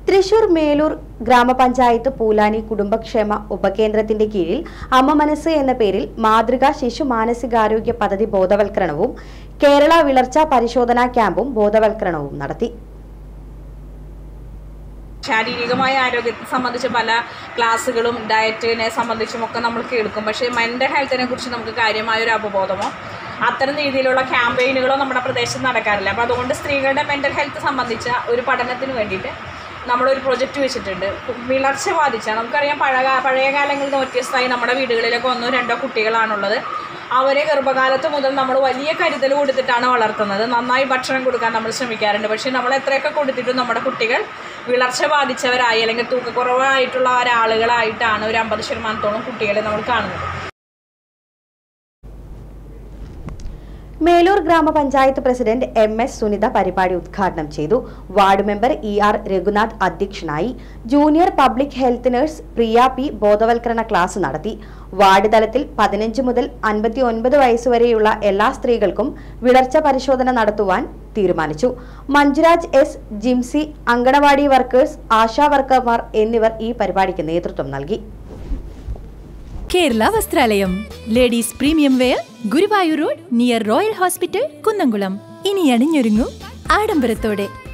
തൃശൂർ മേലൂർ ഗ്രാമപഞ്ചായത്ത് പൂലാനി കുടുംബക്ഷേമ ഉപകേന്ദ്രത്തിന്റെ കീഴിൽ അമ്മ മനസ്സ് എന്ന പേരിൽ മാതൃകാ ശിശു മാനസികാരോഗ്യ പദ്ധതി ബോധവൽക്കരണവും കേരള വിളർച്ച പരിശോധനാ ക്യാമ്പും ബോധവൽക്കരണവും നടത്തി ശാരീരികമായ ആരോഗ്യത്തെ സംബന്ധിച്ച് പല ക്ലാസ്സുകളും ഡയറ്റിനെ സംബന്ധിച്ചും ഒക്കെ നമ്മൾ കേൾക്കും പക്ഷേ മെൻ്റൽ ഹെൽത്തിനെ കുറിച്ച് നമുക്ക് കാര്യമായ ഒരു അവബോധമോ അത്തരം രീതിയിലുള്ള ക്യാമ്പയിനുകളോ നമ്മുടെ പ്രദേശത്ത് നടക്കാറില്ല അപ്പോൾ അതുകൊണ്ട് സ്ത്രീകളുടെ മെൻ്റൽ ഹെൽത്ത് സംബന്ധിച്ച ഒരു പഠനത്തിന് വേണ്ടിയിട്ട് നമ്മളൊരു പ്രൊജക്റ്റ് വെച്ചിട്ടുണ്ട് വിളർച്ച ബാധിച്ച നമുക്കറിയാം പഴയ പഴയ കാലങ്ങളിൽ നിന്ന് വ്യത്യസ്തമായി നമ്മുടെ വീടുകളിലൊക്കെ ഒന്നോ രണ്ടോ കുട്ടികളാണുള്ളത് അവരെ ഗർഭകാലത്ത് മുതൽ നമ്മൾ വലിയ കരുതൽ കൊടുത്തിട്ടാണ് വളർത്തുന്നത് നന്നായി ഭക്ഷണം കൊടുക്കാൻ നമ്മൾ ശ്രമിക്കാറുണ്ട് പക്ഷേ നമ്മൾ എത്രയൊക്കെ കൊടുത്തിട്ടും നമ്മുടെ കുട്ടികൾ വിളർച്ച ബാധിച്ചവരായി അല്ലെങ്കിൽ തൂക്കക്കുറവായിട്ടുള്ള ഒരാളുകളായിട്ടാണ് ഒരു അമ്പത് ശതമാനത്തോളം കുട്ടികളെ നമ്മൾ കാണുന്നത് മേലൂർ ഗ്രാമപഞ്ചായത്ത് പ്രസിഡന്റ് എം എസ് സുനിത പരിപാടി ഉദ്ഘാടനം ചെയ്തു ward member E R Raghunath അധ്യക്ഷനായി junior public health nurse Priya P ബോധവൽക്കരണ ക്ലാസ് നടത്തി വാർഡ് തലത്തിൽ പതിനഞ്ച് മുതൽ അൻപത്തി ഒൻപത് വയസ്സുവരെയുള്ള എല്ലാ സ്ത്രീകൾക്കും വിളർച്ച പരിശോധന നടത്തുവാൻ തീരുമാനിച്ചു മഞ്ജുരാജ് എസ് ജിംസി അങ്കണവാടി വർക്കേഴ്സ് ആശാ വർക്കർമാർ എന്നിവർ ഈ പരിപാടിക്ക് നേതൃത്വം നൽകി Kerala Vasthralayam ladies premium wear Guruvayur road near royal hospital Kunnamkulam ഇനി അണിഞ്ഞൊരുങ്ങൂ ആഡംബരത്തോടെ